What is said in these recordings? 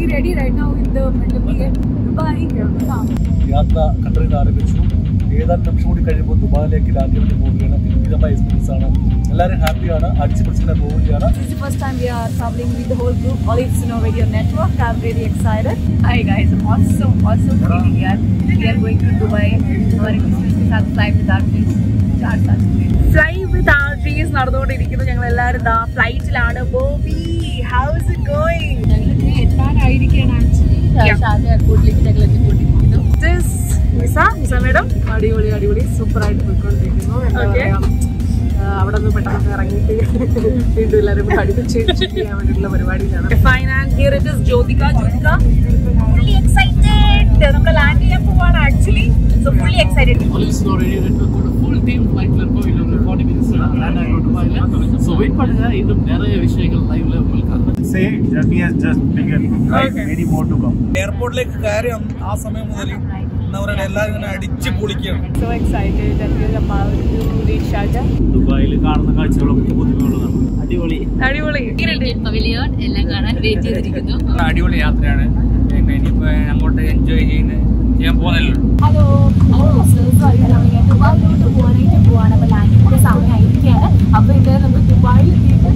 ready right now in the middle of the Dubai. Come. യാത്ര ഖത്തറിൽ നിന്ന് ആരംഭിച്ചു ഏതാനും നിമിഷം കൂടി കഴിയുമ്പോൾ ദുബായിലേക്ക് ലാൻഡ് വേണ്ടി പോവുകയാണ് ഗംഭീരമായ എക്സ്പീരിയൻസ് ആണ് എല്ലാവരും ഹാപ്പിയാണ് അടിച്ചു പിടിച്ചിങ്ങനെ പോവുകയാണ് This is the first time we are traveling with the whole group, Olive Snow Radio Network. I'm really excited. Hi guys, awesome, awesome feeling here. We are going to Dubai. हमारे business के साथ fly with our please. चार साल fly with R ഡ്രീസ് നടന്നുകൊണ്ടിരിക്കുന്നു ഞങ്ങൾ എല്ലാവരും ദാ ഫ്ലൈറ്റിലാണ് ബോബി ഹൗസ് ഇറ്റ് ഗോയിങ് ഞങ്ങൾക്ക് എത്താനായിരിക്കണം ആക്ച്വലി ഷാജ എയർപോർട്ടിലേക്ക് ഞങ്ങൾ എത്തിക്കൊണ്ടിരിക്കുന്നു ദിസ് നിസ നിസ മേഡം അടിപൊളി അടിപൊളി സൂപ്പർ ആയിട്ട് പോയിക്കൊണ്ടിരിക്കുന്നു എന്താ Okay. പറയാ ആ, അവിടെ നിന്ന് പെട്ടെന്ന് ഇറങ്ങിയിട്ട് വീണ്ടും എല്ലാവരും കൂടി അടിപ്പിച്ച് ചെയ്യാൻ വേണ്ടിയിട്ടുള്ള പരിപാടിയിലാണ് fine and here it is Jyothika Jyothika fully excited നമ്മൾ ലാൻഡ് ചെയ്യാൻ പോവാണ് actually so fully excited Police no radio network கூட full team flightல இருக்கோம் இன்னும் ஒரு 40 minutes லேண்ட் ஆகிடும் துபாயில ஸோ வெயிட் பண்ணுங்க இன்னும் நிறைய விஷயங்கள் லைவ்ல உங்களுக்கு Say journey has just begun. Right? Many more to come. എയർപോർട്ടിലേക്ക് കയറി ആ സമയം മുതൽ എന്താ പറയുക എല്ലാവരും ഇങ്ങനെ അടിച്ച് പൊളിക്കുകയാണ് so excited that we are about to reach Sharjah ദുബായിൽ കാണുന്ന കാഴ്ചകളൊക്കെ പുതുമയുള്ളതാണ് അടിപൊളി പവിലിയോൺ എല്ലാം കാണാൻ വെയിറ്റ് ചെയ്തിരിക്കുന്നു അടിപൊളി യാത്രയാണ് പിന്നെ ഇനിയിപ്പോൾ അങ്ങോട്ട് എൻജോയ് ചെയ്യുന്ന ചെയ്യാൻ പോകുന്നല്ലോ ഹലോ സോറി നമ്മളിങ്ങനെ ദുബായിലോട്ട് പോകാനായിട്ട് പോവാണ് അപ്പോൾ ലാൻഡിങ്ങിന്റെ സമയമായിരിക്കുകയാണ് അപ്പോൾ ഇത് നമ്മൾ ദുബായിൽ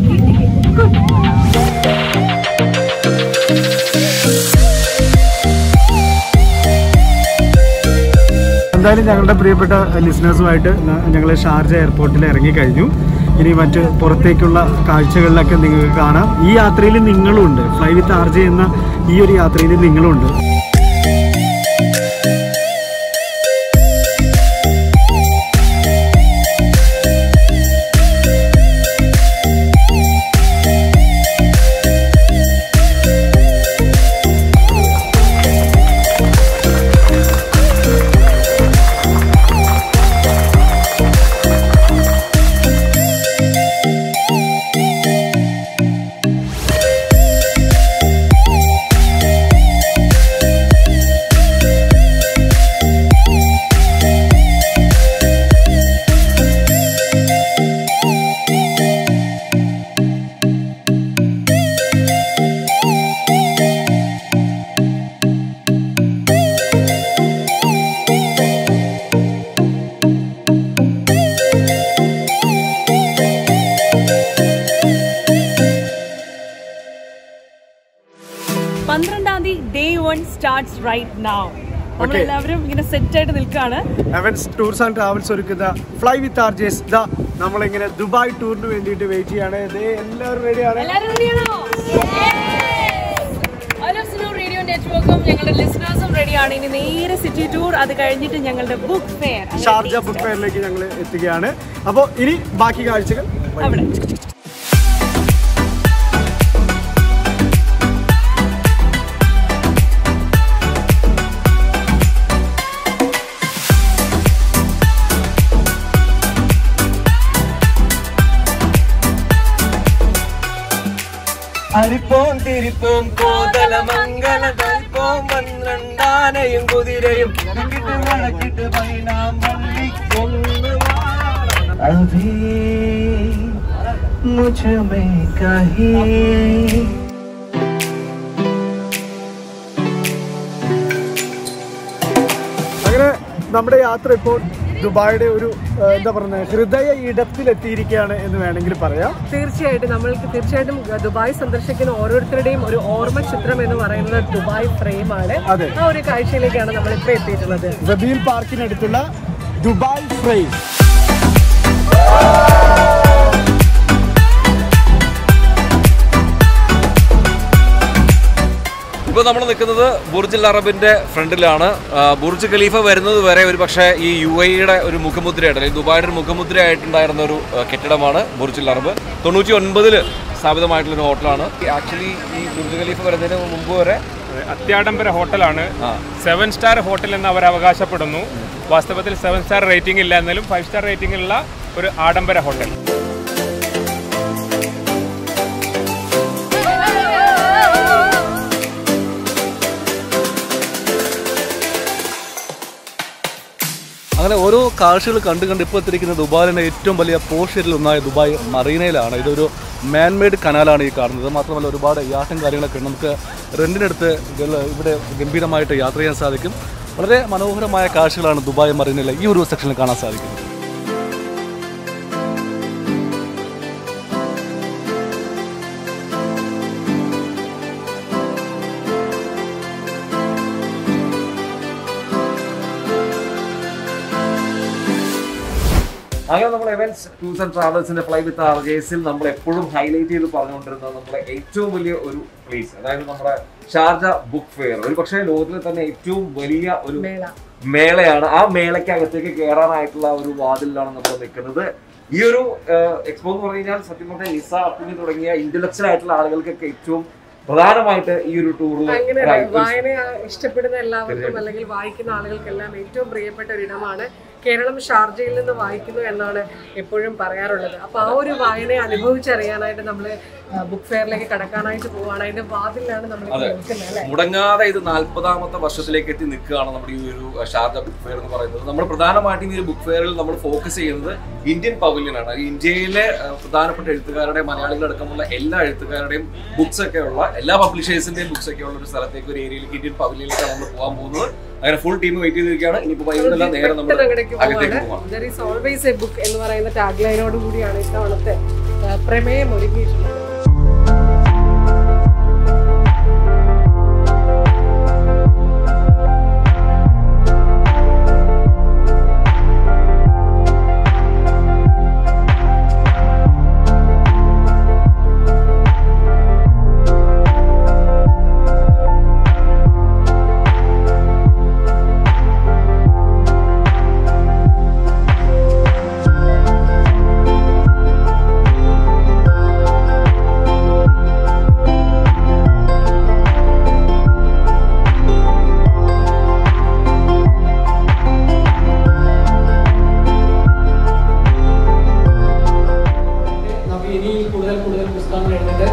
എന്തായാലും ഞങ്ങളുടെ പ്രിയപ്പെട്ട ലിസണേഴ്സുമായിട്ട് ഞങ്ങൾ ഷാർജ എയർപോർട്ടിൽ ഇറങ്ങിക്കഴിഞ്ഞു ഇനി മറ്റ് പുറത്തേക്കുള്ള കാഴ്ചകളിലൊക്കെ നിങ്ങൾക്ക് കാണാം ഈ യാത്രയിൽ നിങ്ങളും ഉണ്ട് ഫ്ലൈ വിത്ത് ആർജ എന്ന ഈ ഒരു യാത്രയിൽ നിങ്ങളും ഉണ്ട് പന്ത്രണ്ടാം തീയതി day one starts right now നമ്മളെല്ലാവരും ഇങ്ങനെ സെറ്റ് ആയിട്ട് നിൽക്കുകയാണ് അവൻസ് ടൂർസ് ആൻഡ് ട്രാവൽസ് ഒരുക്കുന്ന ഫ്ലൈ വിത്ത് ആർജേസ് ഇതാ നമ്മളിങ്ങനെ ദുബായ് ടൂറിന് വേണ്ടിയിട്ട് വെയിറ്റ് ചെയ്യാണ് ദേ എല്ലാവരും റെഡിയാണ് എല്ലാവരും റെഡിയാണോ റേഡിയോ നെറ്റ്വർക്കും ഞങ്ങളുടെ ലിസണേഴ്സും റെഡിയാണ് ഇനി നേരെ സിറ്റി ടൂർ അത് കഴിഞ്ഞിട്ട് ഞങ്ങളുടെ ബുക്ക് ഫെയർ ഷാർജ ബുക്ക് ഫെയറിലേക്ക് ഞങ്ങൾ എത്തുകയാണ് അപ്പോൾ ഇനി ബാക്കി കാഴ്ചകൾ അവിടെ അരിപ്പോം തിരിപ്പോം കോതല മംഗള തൽപ്പോം പന്ത്രണ്ടാനയും കുതിരയും കിട്ട് വഴക്കിട്ട് പൈനാം വള്ളിക്കൊന്നു അഭി മുझമേ കഹി അങ്ങനെ നമ്മുടെ യാത്ര ഇപ്പോൾ ദുബായിയുടെ ഒരു ആ, എന്താ പറയുന്നത് ഹൃദയ ഇടത്തിലെത്തിയിരിക്കുകയാണ് എന്ന് വേണമെങ്കിൽ പറയാം തീർച്ചയായിട്ടും നമ്മൾക്ക് തീർച്ചയായിട്ടും ദുബായ് സന്ദർശിക്കുന്ന ഓരോരുത്തരുടെയും ഒരു ഓർമ്മ ചിത്രം എന്ന് പറയുന്നത് ദുബായ് ഫ്രെയിമാണ് അതെ. ആ ഒരു കാഴ്ചയിലേക്കാണ് നമ്മൾ ഇപ്പോൾ എത്തിയിട്ടുള്ളത് സബീൽ പാർക്കിനടുത്തുള്ള ദുബായ് ഫ്രെയിം ഇപ്പോൾ നമ്മൾ നിൽക്കുന്നത് ബുർജ് അറബിന്റെ ഫ്രണ്ടിലാണ് ആ, ബുർജ് ഖലീഫ വരുന്നത് വരെ ഒരു പക്ഷേ ഈ യു എയുടെ ഒരു മുഖമുദ്രയായിട്ട് അല്ലെങ്കിൽ ദുബായിയുടെ ഒരു മുഖമുദ്രയായിട്ടുണ്ടായിരുന്ന ഒരു ആ, കെട്ടിടമാണ് ബുർജ് അറബ് തൊണ്ണൂറ്റി ഒൻപതിൽ സ്ഥാപിതമായിട്ടുള്ള ഒരു ഹോട്ടലാണ് ആക്ച്വലി ഈ ബുർജ് ഖലീഫ വരുന്നതിന് മുമ്പ് വരെ അത്യാഡംബര ഹോട്ടലാണ് ആ. സെവൻ സ്റ്റാർ ഹോട്ടൽ എന്ന് അവർ അവകാശപ്പെടുന്നു വാസ്തവത്തിൽ സെവൻ സ്റ്റാർ റേറ്റിംഗ് ഇല്ല എന്നാലും ഫൈവ് സ്റ്റാർ റേറ്റിംഗ് ഉള്ള ഒരു ആഡംബര ഹോട്ടൽ അങ്ങനെ ഓരോ കാഴ്ചകൾ കണ്ട് കണ്ട് ഇപ്പോൾ എത്തിയിരിക്കുന്ന ദുബായിലെ ഏറ്റവും വലിയ പോഷരിൽ ഒന്നായ ദുബായ് മറീനയിലാണ് ഇതൊരു മാൻമെയ്ഡ് കനാലാണ് ഈ കാണുന്നത് മാത്രമല്ല ഒരുപാട് യാട്ടും കാര്യങ്ങളൊക്കെ ഉണ്ട് നമുക്ക് റെൻറ്റിനെടുത്ത് ഗൾ- ഇവിടെ ഗംഭീരമായിട്ട് യാത്ര ചെയ്യാൻ സാധിക്കും വളരെ മനോഹരമായ കാഴ്ചകളാണ് ദുബായ് മറീനയിലെ ഈ ഒരു സെക്ഷനിൽ കാണാൻ സാധിക്കുന്നത് അങ്ങനെ നമ്മൾ എവൻസ് ടൂർസ് ആൻഡ് ട്രാവൽസിന്റെ ഫ്ലൈ വിത്ത് ആർജേസിൽ നമ്മൾ എപ്പോഴും ഹൈലൈറ്റ് ചെയ്ത് പറഞ്ഞുകൊണ്ടിരുന്നത് നമ്മുടെ ഏറ്റവും വലിയ ഒരു പ്ലേസ് അതായത് നമ്മുടെ ഷാർജ ബുക്ക് ഫെയർ ഒരു പക്ഷേ ലോകത്തിലെ തന്നെ ഏറ്റവും വലിയ ഒരു മേള മേളയാണ് ആ മേളയ്ക്കകത്തേക്ക് കയറാനായിട്ടുള്ള ഒരു വാതിലിലാണ് നമ്മൾ നിൽക്കുന്നത് ഈ ഒരു എക്സ്പോ എന്ന് പറഞ്ഞു കഴിഞ്ഞാൽ സത്യം പറഞ്ഞാൽ നിസ അപ്പിനി തുടങ്ങിയ ഇന്റലക്ച്വൽ ആയിട്ടുള്ള ആളുകൾക്കൊക്കെ ഏറ്റവും പ്രധാനമായിട്ട് ഈ ഒരു ടൂറിൽ അങ്ങനെ വായന ഇഷ്ടപ്പെടുന്ന എല്ലാവർക്കും അല്ലെങ്കിൽ വായിക്കുന്ന ആളുകൾക്കെല്ലാം ഏറ്റവും പ്രിയപ്പെട്ട ഒരിടമാണ് കേരളം ഷാർജയിൽ നിന്ന് വായിക്കുന്നു എന്നാണ് എപ്പോഴും പറയാറുള്ളത് അപ്പൊ ആ ഒരു വായനയെ അനുഭവിച്ചറിയാനായിട്ട് നമ്മൾ ബുക്ക് ഫെയറിലേക്ക് കടക്കാനായിട്ട് പോവാണ് അതിന്റെ വാതിലാണ് നമ്മൾ അതെ. നിൽക്കുന്നത് അല്ലെ മുടങ്ങാതെ ഇത് നാൽപ്പതാമത്തെ വർഷത്തിലേക്ക് എത്തി നിൽക്കുകയാണ് നമ്മുടെ ഈ ഒരു ഷാർജ ബുക്ക് ഫെയർ എന്ന് പറയുന്നത് നമ്മൾ പ്രധാനമായിട്ടും ഈ ഒരു ബുക്ക് ഫെയറിൽ നമ്മൾ ഫോക്കസ് ചെയ്യുന്നത് ഇന്ത്യൻ പവലിയൻ ആണ് ഇന്ത്യയിലെ അഹ്, പ്രധാനപ്പെട്ട എഴുത്തുകാരുടെ മലയാളികളടക്കമുള്ള എല്ലാ എഴുത്തുകാരുടെയും ബുക്സ് ഒക്കെ ഉള്ള എല്ലാ പബ്ലിഷേഴ്സിന്റെയും ബുക്സ് ഒക്കെ ഉള്ള ഒരു സ്ഥലത്തേക്ക് ഒരു ഏരിയയിലേക്ക് ഇന്ത്യൻ പവലിയനിലേക്കാണ് നമ്മൾ പോകാൻ പോകുന്നത് അങ്ങനെ ഫുൾ ടീം വെയിറ്റ് ചെയ്തിരിക്കുകയാണ് ഇനിയിപ്പോൾ വൈകുന്നേരം നേരെ നമ്മൾ അങ്ങടേക്ക് അകത്തേക്ക് പോവാണ് പോകാം there is always a book എന്ന് പറയുന്ന ടാഗ് ലൈനോട് കൂടിയാണ് ഇത്തവണത്തെ ആ, പ്രമേയം ഒരുങ്ങിയിട്ടുള്ളത് നമുക്ക് ഇനി കൂടുതൽ കൂടുതൽ പുസ്തകങ്ങൾ എഴുതിട്ട്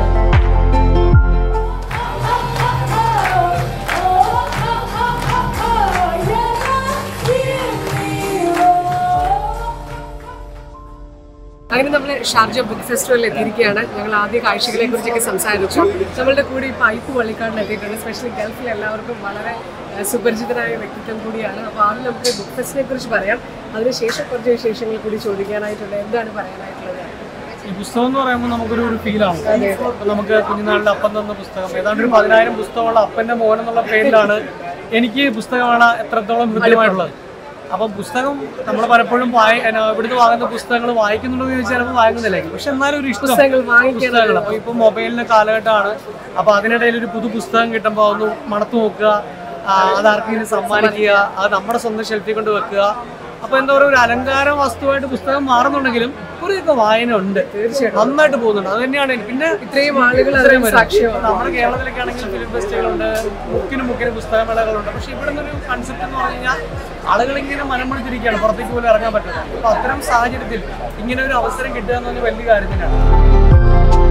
അങ്ങനെ നമ്മൾ ഷാർജ ബുക്ക് ഫെസ്റ്റിവലിൽ എത്തിയിരിക്കുകയാണ് ഞങ്ങൾ ആദ്യ കാഴ്ചകളെ കുറിച്ചൊക്കെ സംസാരിച്ചു നമ്മളുടെ കൂടെ ഈ പൈപ്പ് പള്ളിക്കാടിൽ എത്തിയിട്ടുണ്ട് സ്പെഷ്യലി ഗൾഫിൽ എല്ലാവർക്കും വളരെ ആ, സുപരിചിതനായ വ്യക്തിത്വം കൂടിയാണ് അപ്പോൾ ആദ്യം നമുക്ക് ബുക്ക് ഫെസ്റ്റിനെ കുറിച്ച് പറയാം അതിനുശേഷം കുറച്ച് വിശേഷങ്ങൾ കൂടി ചോദിക്കാനായിട്ടുണ്ട് എന്താണ് പറയാനായിട്ടുള്ളത് ഈ പുസ്തകം എന്ന് പറയുമ്പോൾ നമുക്കൊരു ഒരു ഫീലാണ് ഇപ്പൊ നമുക്ക് കുഞ്ഞുനാളിൽ അപ്പം തന്ന പുസ്തകം ഏതാണ്ട് ഒരു പതിനായിരം പുസ്തകമുള്ള അപ്പന്റെ മോൻ എന്നുള്ള പേരിലാണ് എനിക്ക് പുസ്തകമാണ് എത്രത്തോളം ഹൃദ്യമായിട്ടുള്ളത് അപ്പം പുസ്തകം നമ്മൾ പലപ്പോഴും വായി എന്നാ, ഇവിടുന്ന് വാങ്ങുന്ന പുസ്തകങ്ങൾ വായിക്കുന്നുണ്ടോ എന്ന് ചോദിച്ചാൽ ചിലപ്പോൾ വാങ്ങുന്നില്ലായിരിക്കും പക്ഷെ എന്നാലും ഒരു ഇഷ്ടം പുസ്തകങ്ങൾ വാങ്ങിക്കാൻ പുസ്തകങ്ങൾ അപ്പോൾ ഇപ്പോൾ മൊബൈലിന്റെ കാലഘട്ടമാണ് അപ്പോൾ അതിനിടയിൽ ഒരു പുതു പുസ്തകം കിട്ടുമ്പോൾ ഒന്ന് മണത്ത് നോക്കുക ആ, അത് ആർക്കെങ്കിലും സമ്മാനിക്കുക അത് നമ്മുടെ സ്വന്തം ഷെൽഫിൽ കൊണ്ട് വെക്കുക അപ്പൊ എന്താ പറയുക ഒരു അലങ്കാര വസ്തുവായിട്ട് പുസ്തകം മാറുന്നുണ്ടെങ്കിലും കുറേയൊക്കെ വായന ഉണ്ട് തീർച്ചയായിട്ടും നന്നായിട്ട് പോകുന്നുണ്ട് അത് തന്നെയാണ് എനിക്ക്. പിന്നെ ഇത്രയും ആളുകൾ ഇത്രയും അതിന് വരും. സാക്ഷ്യമാണ്. നമ്മുടെ കേരളത്തിലൊക്കെ ആണെങ്കിൽ ഫിലിം ഫെസ്റ്റിവലുണ്ട് മുക്കിനും മുക്കിനും പുസ്തകമേളകളുണ്ട് പക്ഷെ ഇവിടെ നിന്നൊരു കൺസെപ്റ്റ് എന്ന് പറഞ്ഞു കഴിഞ്ഞാൽ ആളുകൾ ഇങ്ങനെ മനംപിടിച്ചിരിക്കുകയാണ് പുറത്തേക്ക് പോലും ഇറങ്ങാൻ പറ്റുന്നത് അപ്പൊ അത്തരം സാഹചര്യത്തിൽ ഇങ്ങനെ ഒരു അവസരം കിട്ടുക എന്ന് പറഞ്ഞാൽ വലിയ കാര്യം തന്നെയാണ്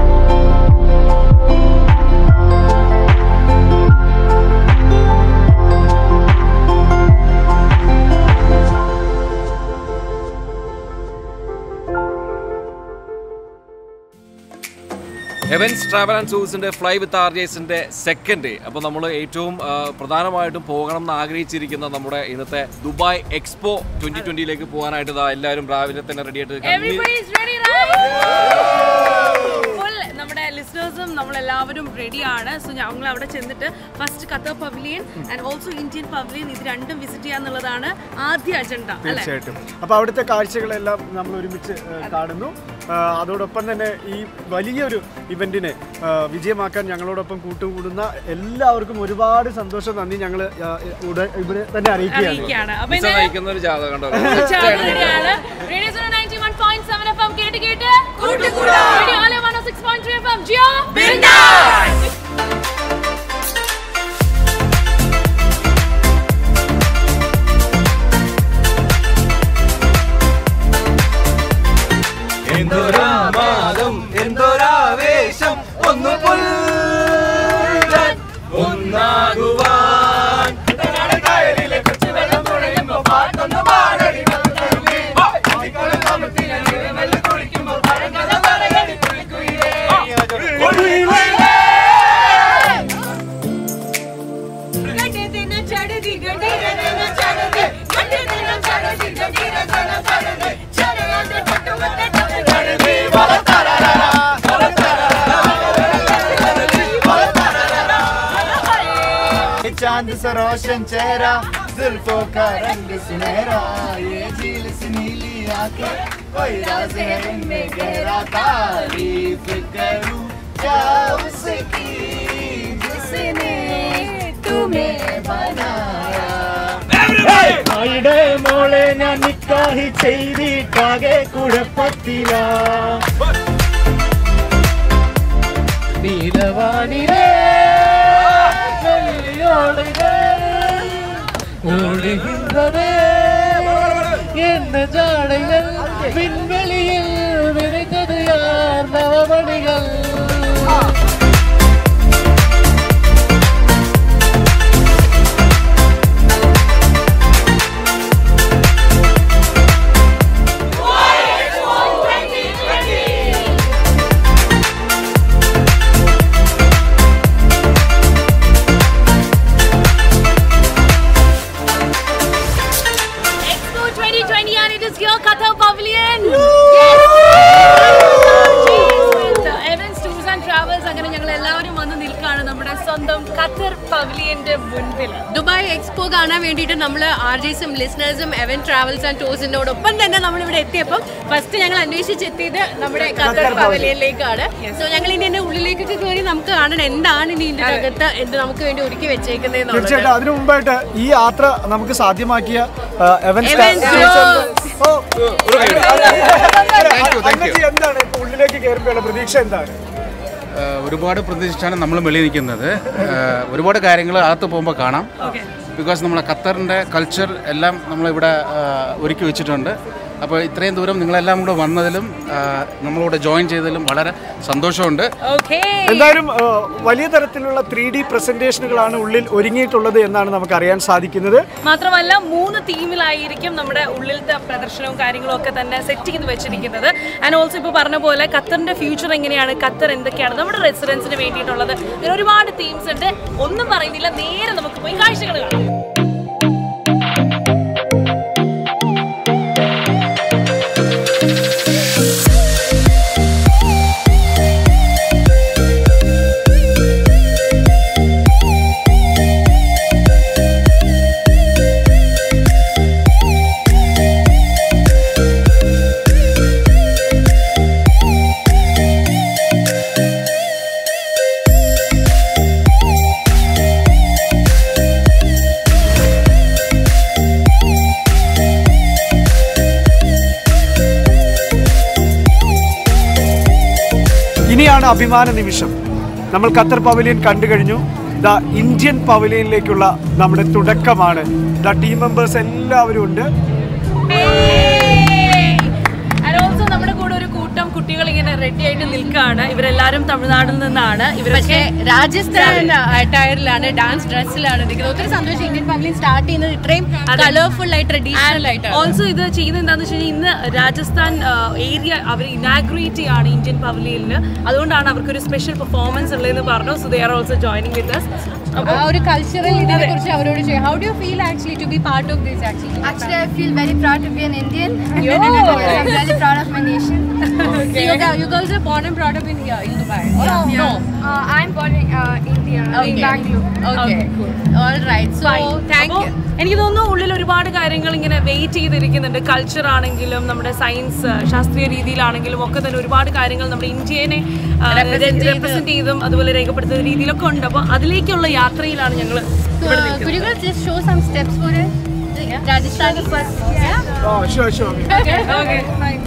ഹെവൻസ് ട്രാവൽ ആൻഡ് ടൂറിസിന്റെ ഫ്ലൈ വിത്ത് ആർ ജെസിന്റെ സെക്കൻഡ് ഡേ അപ്പോൾ നമ്മൾ ഏറ്റവും ആ, പ്രധാനമായിട്ടും പോകണം എന്ന് ആഗ്രഹിച്ചിരിക്കുന്ന നമ്മുടെ ഇന്നത്തെ ദുബായ് എക്സ്പോ ട്വന്റി ട്വന്റിയിലേക്ക് പോകാനായിട്ട് ഇതാ എല്ലാവരും രാവിലെ തന്നെ റെഡി ആയിട്ട് കണ്ണി- Everybody is ready, right? Full നമ്മുടെ ലിസ്റ്റേഴ്സും നമ്മളെല്ലാവരും റെഡിയാണ് സോ ഞങ്ങൾ അവിടെ ചെന്നിട്ട് first Qatar pavilion and also Indian pavilion ഇത് രണ്ടും വിസിറ്റ് ചെയ്യാന്നുള്ളതാണ് ആദ്യ അജണ്ട അല്ലെ തീർച്ചയായിട്ടും അപ്പോൾ അവിടുത്തെ കാഴ്ചകളെല്ലാം നമ്മൾ ഒരുമിച്ച് ഏഹ്, കാണുന്നു ആ, അതോടൊപ്പം തന്നെ ഈ വലിയൊരു ഇവന്റിനെ ആ, വിജയമാക്കാൻ ഞങ്ങളോടൊപ്പം കൂട്ടുകൂടുന്ന എല്ലാവർക്കും ഒരുപാട് സന്തോഷം നന്ദി ഞങ്ങൾ ഇവിടെ തന്നെ അറിയിക്കുകയാണ് അറിയിക്കുകയാണ് അപ്പൊ മിസ്സ നയിക്കുന്ന ഒരു ജാഥ കണ്ടോ റെഡിയാണ് റേഡിയോ സോൺ 91.7 എഫ്എം കേട്ട് കേട്ട് കൂട്ടുകൂടാ റേഡിയോ ആലോ 106.3 എഫ്എം ജിയോ ബിന്ദാസ് എന്തൊരാമാദം എന്തൊരാവേശം ഒന്നു പുൽകാൻ ഒന്നാകുവാൻ കയലിലെ കൊച്ചു വെള്ളം തുഴയുമ്പോ പാട്ടൊന്ന് പാടടി വന്നല്ലേ. കുട്ടികളും കമത്തിലെ നീർമെല്ലെ കുളിക്കുമ്പോ പഴങ്കഥ പറയടി പുലിക്കുയിലേ. കുയിലേ. चांद सा रोशन चेहरा जुल्फों का रंग सुनहरा ये झील सी नीली आंखें कोई राज है इनमें गहरा तारीफ करूं क्या उसकी जिसने तुम्हें बनाया അവിടെ മോളെ ഞാൻ നിക്കാഹി ചെയ്തിട്ടാകെ കുഴപ്പത്തില നീലവാനിലേ വെള്ളിയോടുകൾ ഓടുகின்றதே என்ன ஜாடைகள் விண்வெளியில் விதைத்தது யார் நவமணிகள் Expo 2020 and it is here, Qatar Pavilion. Heavens tours and travels അങ്ങനെ ഞങ്ങൾ എല്ലാവരും വന്ന് നിൽക്കുകയാണ് നമ്മുടെ സ്വന്തം ഖത്തർ പവലിയന്റെ മുൻപിൽ ദുബായ് എക്സ്പോ കാണാൻ വേണ്ടിയിട്ട് നമ്മൾ ആർ ജെസും ലിസണേഴ്സും എവൻ ട്രാവൽസ് ആൻഡ് ടൂറിസിനോടൊപ്പം തന്നെ നമ്മൾ ഇവിടെ എത്തിയപ്പം ഫസ്റ്റ് ഞങ്ങൾ അന്വേഷിച്ചെത്തിയത് നമ്മുടെ ഖത്തർ പവലിയനിലേക്കാണ് സോ ഞങ്ങൾ ഇനി എന്റെ ഉള്ളിലേക്കൊക്കെ കയറി നമുക്ക് കാണണം എന്താണ് ഇനി ഇതിന്റെ അകത്ത് എന്ത് നമുക്ക് വേണ്ടി ഒരുക്കി വെച്ചേക്കുന്നതെന്നുള്ളത് തീർച്ചയായിട്ടും അതിനു മുമ്പായിട്ട് ഈ യാത്ര നമുക്ക് സാധ്യമാക്കിയ ആ, എവൻസ് എവൻസ് ഗ്രോസ്. ഓ, ഒരു കൈ. അന്നത്തെ എന്താണ് ഇപ്പൊ ഉള്ളിലേക്ക് കയറുമ്പോഴുള്ള പ്രതീക്ഷ എന്താണ് ഏഹ് ഒരുപാട് പ്രതീക്ഷിച്ചാണ് നമ്മൾ വെളിയിൽ നിൽക്കുന്നത് ഏഹ് ഒരുപാട് കാര്യങ്ങൾ അകത്ത് പോകുമ്പോൾ കാണാം ബിക്കോസ് നമ്മളെ ഖത്തറിൻ്റെ കൾച്ചർ എല്ലാം നമ്മളിവിടെ ഏഹ് ഒരുക്കി വെച്ചിട്ടുണ്ട് അപ്പോൾ ഇത്രയും ദൂരം നിങ്ങളെല്ലാം കൂടെ വന്നതിലും ഏഹ് നമ്മളോട് ജോയിൻ ചെയ്തതിലും വളരെ സന്തോഷമുണ്ട് എന്തായാലും ആ, വലിയ തരത്തിലുള്ള ത്രീ ഡി പ്രസന്റേഷനുകളാണ് ഉള്ളിൽ ഒരുങ്ങിയിട്ടുള്ളത് എന്നാണ് നമുക്ക് അറിയാൻ സാധിക്കുന്നത് മാത്രമല്ല മൂന്ന് തീമിലായിരിക്കും നമ്മുടെ ഉള്ളിലത്തെ പ്രദർശനവും കാര്യങ്ങളും ഒക്കെ തന്നെ സെറ്റ് ചെയ്ത് വെച്ചിരിക്കുന്നത് ആൻഡ് ഓൾസോ ഇപ്പോൾ പറഞ്ഞ പോലെ ഖത്തറിന്റെ ഫ്യൂച്ചർ എങ്ങനെയാണ് ഖത്തർ എന്തൊക്കെയാണ് നമ്മുടെ റെസിഡൻസിന് വേണ്ടിയിട്ടുള്ളത് അങ്ങനെ ഒരുപാട് തീംസ് ഉണ്ട് ഒന്നും പറയുന്നില്ല നേരെ നമുക്ക് പോയി കാഴ്ചകൾ കാണാം ഇനിയാണ് അഭിമാന നിമിഷം നമ്മൾ ഖത്തർ പവലിയൻ കണ്ടു കഴിഞ്ഞു ദ ഇന്ത്യൻ പവലിയനിലേക്കുള്ള നമ്മുടെ തുടക്കമാണ് ദ ടീം മെമ്പേഴ്സ് എല്ലാവരും ഉണ്ട് ആൻഡ് ഓൾസോ നമ്മുടെ കൂടെ ഒരു കൂട്ടം കുട്ടികൾ ഇങ്ങനെ റെഡി ആയിട്ട് നിൽക്കുകയാണ് ഇവരെല്ലാരും തമിഴ്നാട്ടിൽ നിന്നാണ് പക്ഷേ രാജസ്ഥാൻ അറ്റയറിലാണ് ഡാൻസ് ഡ്രസ്സിലാണ് നിൽക്കുന്നത് ഒത്തിരി സന്തോഷം ഇന്ത്യൻ പവലിയൻ സ്റ്റാർട്ട് ചെയ്യുന്നത് ഇത്രയും കളർഫുൾ ആയി ട്രഡീഷണൽ ആയിട്ടാണ് ഓൾസോ ഇത് ചെയ്യുന്നത് എന്താണെന്ന് വെച്ച് കഴിഞ്ഞാൽ ഇന്ന് രാജസ്ഥാൻ ഏരിയ അവർ ഇനാഗ്രേറ്റ് ചെയ്യാണ് ഇന്ത്യൻ പവലിയനിൽ അതുകൊണ്ടാണ് അവർക്കൊരു സ്പെഷ്യൽ പെർഫോമൻസ് ഉള്ളതെന്ന് പറഞ്ഞു so they are also joining with us ആ ഒരു കൾച്ചറൽ ഇതിനെ കുറിച്ച് അവരോട് ചെയ്യാം how do feel actually to be part of this actually Actually, I feel very proud to be an Indian. Yo. Because I'm really proud of my nation. So you, gu- you girls are born and brought up in here in Dubai. Or Yeah. no? Uh, I'm born in uh, India, in Bangalore. Okay. All right. So thank അപ്പോ you. എനിക്ക് തോന്നുന്നു ഉള്ളിൽ ഒരുപാട് കാര്യങ്ങൾ ഇങ്ങനെ wait ചെയ്തിരിക്കുന്നുണ്ട് culture ആണെങ്കിലും നമ്മുടെ science ശാസ്ത്രീയ രീതിയിലാണെങ്കിലും ഒക്കെ തന്നെ ഒരുപാട് കാര്യങ്ങൾ നമ്മുടെ ഇന്ത്യനെ Represent ചെയ്ത്. റെപ്രസെന്റ് ചെയ്തും അതുപോലെ രേഖപ്പെടുത്തുന്ന രീതിയിലൊക്കെ ഉണ്ട് അപ്പോൾ അതിലേക്കുള്ള യാത്രയിലാണ് ഞങ്ങൾ So, uh, could you guys just show some steps for it? Rajasthan first. Yeah. Oh, sure, sure. Okay. Okay. Fine.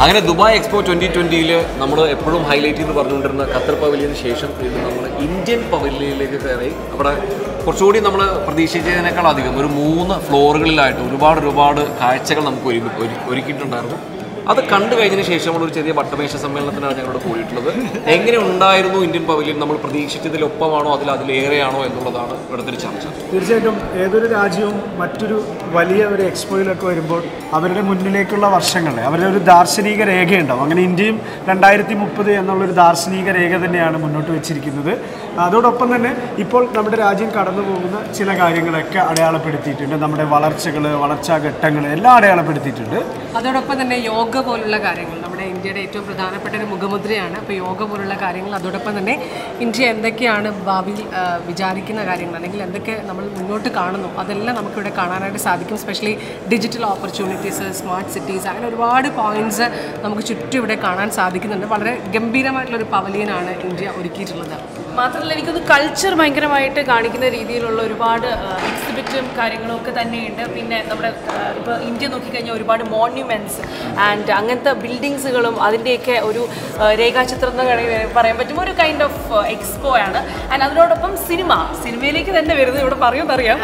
അങ്ങനെ ദുബായ് എക്സ്പോ ട്വന്റി ട്വന്റിയിൽ നമ്മൾ എപ്പോഴും ഹൈലൈറ്റ് ചെയ്ത് പറഞ്ഞുകൊണ്ടിരുന്ന ഖത്തർ പവലിയന് ശേഷം വീണ്ടും നമ്മൾ ഇന്ത്യൻ പവലിയനിലേക്ക് കയറി അവിടെ കുറച്ചുകൂടി നമ്മൾ പ്രതീക്ഷിച്ചതിനേക്കാൾ അധികം ഒരു മൂന്ന് ഫ്ലോറുകളിലായിട്ട് ഒരുപാട് ഒരുപാട് കാഴ്ചകൾ നമുക്ക് ഒരുക്കി ഒരു- ഒരുക്കിയിട്ടുണ്ടായിരുന്നു അത് കണ്ടു കഴിഞ്ഞതിന് ശേഷമുള്ള ഒരു ചെറിയ വട്ടമേശ സമ്മേളനത്തിനാണ് ഞങ്ങളുടെ കൂടിയിട്ടുള്ളത് എങ്ങനെ ഉണ്ടായിരുന്നു ഇന്ത്യൻ പവലിയൻ നമ്മൾ പ്രതീക്ഷിച്ചതിലൊപ്പമാണോ അതിൽ അതിലേറെയാണോ എന്നുള്ളതാണ് ഇവിടുത്തെ ഒരു ചർച്ച തീർച്ചയായിട്ടും ഏതൊരു രാജ്യവും മറ്റൊരു വലിയ ഒരു എക്സ്പോയിലൊക്കെ വരുമ്പോൾ അവരുടെ മുന്നിലേക്കുള്ള വർഷങ്ങൾ അവരുടെ ഒരു ദാർശനിക രേഖയുണ്ടാവും അങ്ങനെ ഇന്ത്യയും രണ്ടായിരത്തി മുപ്പത് എന്നുള്ളൊരു ദാർശനിക രേഖ തന്നെയാണ് മുന്നോട്ട് വെച്ചിരിക്കുന്നത് അതോടൊപ്പം തന്നെ ഇപ്പോൾ നമ്മുടെ രാജ്യം കടന്നു പോകുന്ന ചില കാര്യങ്ങളൊക്കെ അടയാളപ്പെടുത്തിയിട്ടുണ്ട് നമ്മുടെ വളർച്ചകൾ വളർച്ചാ ഘട്ടങ്ങൾ എല്ലാം അടയാളപ്പെടുത്തിയിട്ടുണ്ട് അതോടൊപ്പം തന്നെ യോഗ പോലുള്ള കാര്യങ്ങൾ നമ്മുടെ ഇന്ത്യയുടെ ഏറ്റവും പ്രധാനപ്പെട്ട ഒരു മുഖമുദ്രയാണ് അപ്പോൾ യോഗ പോലുള്ള കാര്യങ്ങൾ അതോടൊപ്പം തന്നെ ഇന്ത്യ എന്തൊക്കെയാണ് ഭാവിയിൽ ആ, വിചാരിക്കുന്ന കാര്യങ്ങൾ അല്ലെങ്കിൽ എന്തൊക്കെ നമ്മൾ മുന്നോട്ട് കാണുന്നു അതെല്ലാം നമുക്കിവിടെ കാണാനായിട്ട് സാധിക്കും specially digital opportunities smart cities അങ്ങനെ ഒരുപാട് പോയിന്റ്സ് നമുക്ക് ചുറ്റും ഇവിടെ കാണാൻ സാധിക്കുന്നുണ്ട് വളരെ ഗംഭീരമായിട്ടുള്ള ഒരു പവലിയനാണ് ഇന്ത്യ ഒരുക്കിയിട്ടുള്ളത് മാത്രമല്ല എനിക്കൊന്ന് കൾച്ചർ ഭയങ്കരമായിട്ട് കാണിക്കുന്ന രീതിയിലുള്ള ഒരുപാട് എക്സിബിറ്റും കാര്യങ്ങളും ഒക്കെ തന്നെയുണ്ട് പിന്നെ നമ്മുടെ ഇപ്പോൾ ഇന്ത്യ നോക്കിക്കഴിഞ്ഞാൽ ഒരുപാട് മോണ്യുമെൻറ്റ്സ് ആൻഡ് അങ്ങനത്തെ ബിൽഡിങ്സുകളും അതിൻ്റെയൊക്കെ ഒരു ആ, രേഖാചിത്രം എന്ന് വേണമെങ്കിൽ പറയാൻ പറ്റും ഒരു കൈൻഡ് ഓഫ് എക്സ്പോ ആണ് ആൻഡ് അതിനോടൊപ്പം സിനിമ സിനിമയിലേക്ക് തന്നെ വരുന്നത് ഇവിടെ പറയുമെന്നറിയാം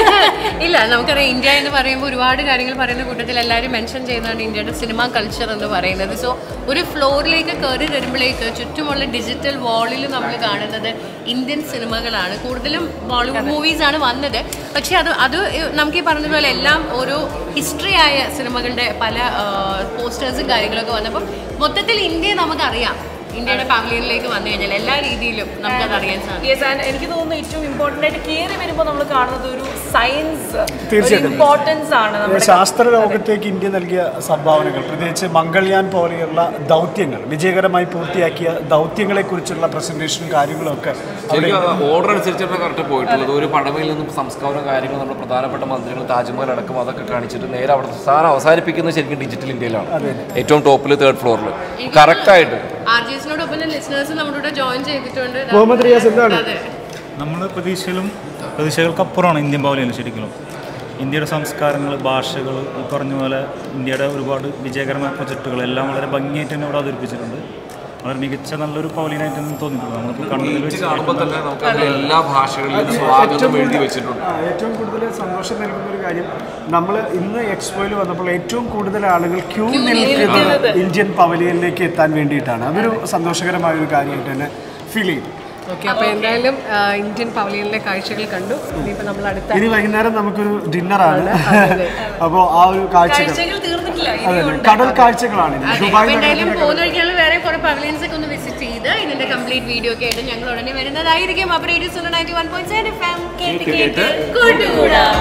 ഇല്ല നമുക്കറിയാം ഇന്ത്യ എന്ന് പറയുമ്പോൾ ഒരുപാട് കാര്യങ്ങൾ പറയുന്ന കൂട്ടത്തിൽ എല്ലാവരും മെൻഷൻ ചെയ്യുന്നതാണ് ഇന്ത്യയുടെ സിനിമ കൾച്ചർ എന്ന് പറയുന്നത് സോ ഒരു ഫ്ലോറിലേക്ക് കയറി വരുമ്പോഴേക്ക് ചുറ്റുമുള്ള ഡിജിറ്റൽ വാളിൽ നമ്മൾ കാണുന്നത് ഇന്ത്യൻ സിനിമകളാണ് കൂടുതലും ബോളിവുഡ് മൂവീസ് ആണ് വന്നത് പക്ഷേ അത് അത് നമുക്ക് ഈ പറഞ്ഞതുപോലെ എല്ലാം ഓരോ ഹിസ്റ്ററി ആയ സിനിമകളുടെ പല പോസ്റ്റേഴ്സും കാര്യങ്ങളൊക്കെ വന്നപ്പോൾ മൊത്തത്തിൽ ഇന്ത്യയെ നമുക്കറിയാം ഇന്ത്യയുടെ പവലിയനിലേക്ക് വന്നു കഴിഞ്ഞാൽ എല്ലാ രീതിയിലും നമുക്കത് അറിയാൻ സാധിക്കും യെസ് ആൻഡ് എനിക്ക് തോന്നുന്നു ഏറ്റവും ഇമ്പോർട്ടൻ്റ് ആയിട്ട് കയറി വരുമ്പോൾ നമ്മൾ കാണുന്നത് ഒരു സയൻസ് ഒരു തീർച്ചയായിട്ടും. ഇമ്പോർട്ടൻസ് ആണ് നമ്മുടെ ശാസ്ത്ര ലോകത്തേക്ക് ഇന്ത്യ നൽകിയ സംഭാവനകൾ പ്രത്യേകിച്ച് മംഗൾയാൻ പോലെയുള്ള ദൗത്യങ്ങൾ വിജയകരമായി പൂർത്തിയാക്കിയ ദൗത്യങ്ങളെക്കുറിച്ചുള്ള പ്രസന്റേഷനും കാര്യങ്ങളും ഒക്കെ അവിടെ ശരിക്കും ഓർഡർ അനുസരിച്ചാണ് കറക്റ്റ് പോയിട്ടുള്ളത് ഒരു പടമയിൽ നിന്നും സംസ്കാരവും കാര്യങ്ങളും നമ്മുടെ പ്രധാനപ്പെട്ട മന്ത്രികൾ താജ്മഹൽ അടക്കം അതൊക്കെ കാണിച്ചിട്ട് നേരെ അവിടെ സാധനം അവസാനിപ്പിക്കുന്നത് ശരിക്കും ഡിജിറ്റൽ ഇന്ത്യയിലാണ് ഏറ്റവും ടോപ്പിൽ തേർഡ് ഫ്ലോറിൽ കറക്റ്റ് ആയിട്ട് ആർ ജി എസിനോടൊപ്പം ലിസണേഴ്സ് നമ്മുടെ കൂടെ ജോയിൻ ചെയ്തിട്ടുണ്ട് മുഹമ്മദ് റിയാസ് എന്താണ് അതെ നമ്മൾ പ്രതീക്ഷയിലും പ്രതീക്ഷകൾക്കപ്പുറമാണ് ഇന്ത്യൻ പവലിയൻ ശരിക്കും ഇന്ത്യയുടെ സംസ്കാരങ്ങൾ ഭാഷകൾ ഈ പറഞ്ഞ പോലെ ഇന്ത്യയുടെ ഒരുപാട് വിജയകരമായ പ്രൊജക്റ്റുകൾ എല്ലാം വളരെ ഭംഗിയായിട്ട് തന്നെ ഇവിടെ അവതരിപ്പിച്ചിട്ടുണ്ട് വളരെ മികച്ച നല്ലൊരു പവലിയനായിട്ട് തന്നെ തോന്നിയിട്ടുണ്ട് നമ്മളിപ്പോൾ കണ്ണൂരിൽ ഇത് വെച്ച് കാണുമ്പോൾ തന്നെ നമുക്ക് അതിലെ എല്ലാ ഭാഷകളിലും സ്വാഗതം എഴുതി വെച്ചിട്ടുണ്ട് ആ, ഏറ്റവും കൂടുതൽ സന്തോഷം നൽകുന്ന ഒരു കാര്യം നമ്മൾ ഇന്ന് എക്സ്പോയിൽ വന്നപ്പോൾ ഏറ്റവും കൂടുതൽ ആളുകൾ ക്യൂ നിൽക്കുന്നത് ഇന്ത്യൻ പവലിയനിലേക്ക് എത്താൻ വേണ്ടിയിട്ടാണ് അതൊരു സന്തോഷകരമായ ഒരു കാര്യമായിട്ട് തന്നെ ഫീൽ ചെയ്തു ഓക്കെ അപ്പോൾ എന്തായാലും ആ, ഇന്ത്യൻ പവലിയനിലെ കാഴ്ചകൾ കണ്ടു ഇനിയിപ്പോൾ നമ്മൾ അടുത്ത ഇനി വൈകുന്നേരം നമുക്കൊരു ഡിന്നറാണ് അതെ, അതെ. അപ്പോൾ ആ ഒരു കാഴ്ചകൾ കാഴ്ചകൾ തീർന്നിട്ടില്ല അതെ അതെ. കടൽ കാഴ്ചകളാണ് ഇനി. അതെ അപ്പൊ ദുബായ് എന്തായാലും നഗരത്തിന്റെ പോകുന്ന വഴിക്കുള്ള വേറെ കുറെ പവലിയൻസ് ഒക്കെ ഒന്ന് വിസിറ്റ് ചെയ്ത് ഇതിന്റെ കംപ്ലീറ്റ് വീഡിയോ ഒക്കെ ആയിട്ട് ഞങ്ങൾ ഉടനെ വരുന്നതായിരിക്കും അപ്പൊ radio ninety one point seven F M കേട്ട് കേട്ട് കൂട്ടുകൂടാ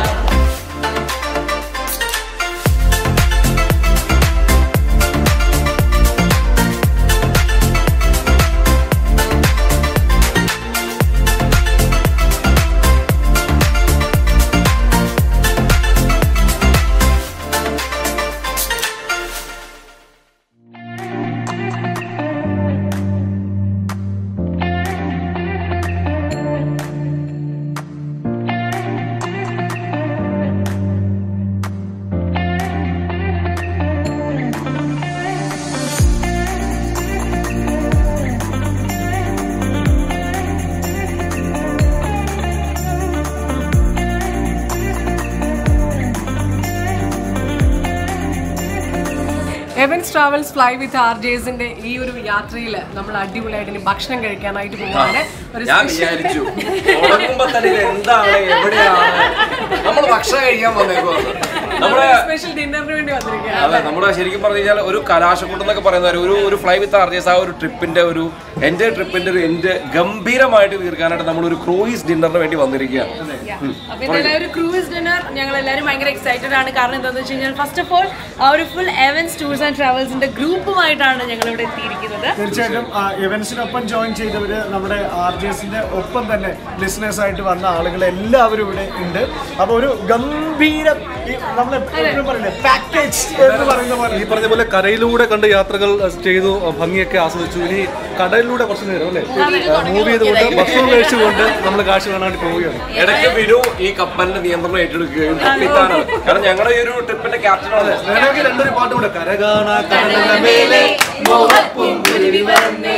Heavens travels fly with R ജേസിന്റെ ഈ ഒരു യാത്രയിൽ നമ്മൾ അടിപൊളിയായിട്ട് ഇനി ഭക്ഷണം കഴിക്കാനായിട്ട് പോവാണ് ഒരു ഞാൻ special- വിചാരിച്ചു തുടങ്ങുമ്പോ തന്നെ ഇത് എന്താണ് എവിടെയാണ് നമ്മൾ ഭക്ഷണം കഴിക്കാൻ വന്നേക്കോ നമ്മുടെ സ്പെഷ്യൽ ഡിന്നറിന് വേണ്ടി വന്നിരിക്കുകയാണ് അതെ നമ്മുടെ ശരിക്കും പറഞ്ഞു കഴിഞ്ഞാൽ ഒരു കലാശക്കൂട്ടം എന്നൊക്കെ പറയുന്ന ഒരു ഒരു ഫ്ലൈ വിത്ത് ആർജേസ് ആ ഒരു ട്രിപ്പിന്റെ ഒരു എൻ്റെ ട്രിപ്പിന്റെ ഒരു എൻ്റെ ഗംഭീരമായിട്ട് തീർക്കാനായിട്ട് നമ്മൾ ഒരു ക്രൂയിസ് ഡിന്നറിന് വേണ്ടി വന്നിരിക്കുകയാണ് ഉം. അപ്പൊ എന്തായാലും ഒരു ക്രൂസ് ഡിന്നർ ഞങ്ങൾ എല്ലാവരും ഭയങ്കര എക്സൈറ്റഡ് ആണ് കാരണം എന്താണെന്ന് വെച്ച് കഴിഞ്ഞാൽ ഫസ്റ്റ് ഓഫ് ഓൾ ആ ഒരു ഫുൾ എവൻസ് ടൂർസ് ആൻഡ് ട്രാവൽസിന്റെ ഗ്രൂപ്പുമായിട്ടാണ് ഞങ്ങൾ ഇവിടെ എത്തിയിരിക്കുന്നത് തീർച്ചയായിട്ടും ആ, ഇവന്റ്സിനൊപ്പം ജോയിൻ ചെയ്തവര് നമ്മുടെ ആർ ജി എസിന്റെ ഒപ്പം തന്നെ ലിസണേഴ്സ് ആയിട്ട് വന്ന ആളുകൾ എല്ലാവരും ഇവിടെ ഉണ്ട് അപ്പോൾ ഒരു ഗംഭീര ഈ നമ്മൾ നമ്മൾ എപ്പോഴും പറയില്ലേ പാക്കേജ് എന്ന് പറയുന്ന പോലെ ഈ പറഞ്ഞ പോലെ കരയിലൂടെ കണ്ട് യാത്രകൾ അഹ് ചെയ്തു അഹ് ഭംഗിയൊക്കെ ആസ്വദിച്ചു ഇനി കടലിലൂടെ കുറച്ച് നേരം അല്ലേ മൂവ് ചെയ്തുകൊണ്ട് ഭക്ഷണം കഴിച്ചുകൊണ്ട് നമ്മൾ കാശ് കാണാൻ വേണ്ടി പോവുകയാണ് ഇടയ്ക്ക് വിനു ഈ കപ്പലിന്റെ നിയന്ത്രണം ഏറ്റെടുക്കുകയും കപ്പിത്താനാണ് കാരണം ഞങ്ങളുടെ ഈ ഒരു ട്രിപ്പിന്റെ ക്യാപ്റ്റനാണ് വേണമെങ്കിൽ രണ്ടൊരു പാട്ട് കൂടെ കരകാണ കടലിന്റെ മേലെ മോഹപ്പൂങ്കുരുവി വന്നേ.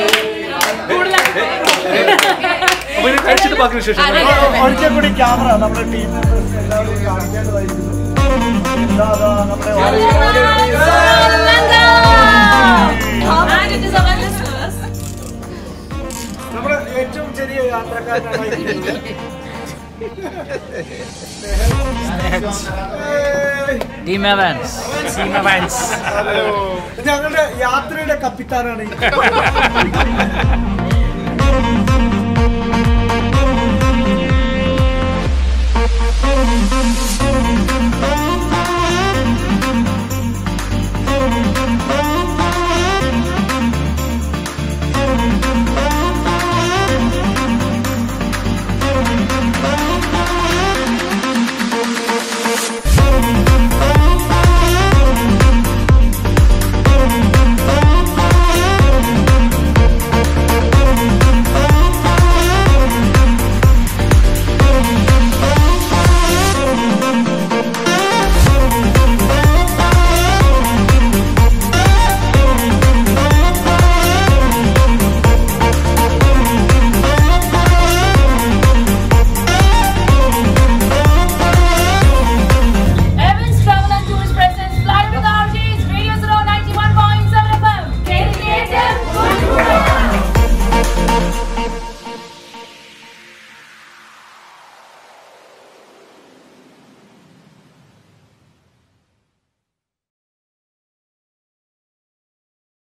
അപ്പൊ ഇനി കഴിച്ചിട്ട് ബാക്കി വിശേഷം ഒരിക്കൽ കൂടി ക്യാമറ നമ്മുടെ ടീം മെമ്പേഴ്സ് എല്ലാവരും കാണിക്കേണ്ടതായിരിക്കുന്നു ഇതാ, ഇതാ, നമ്മുടെ നമ്മുടെ ഏറ്റവും ചെറിയ യാത്രക്കാരനാണ് ടീം എവാൻസ് ടീം എവാൻസ് ഞങ്ങളുടെ യാത്രയുടെ കപ്പിത്താനാണ് ഈ Thank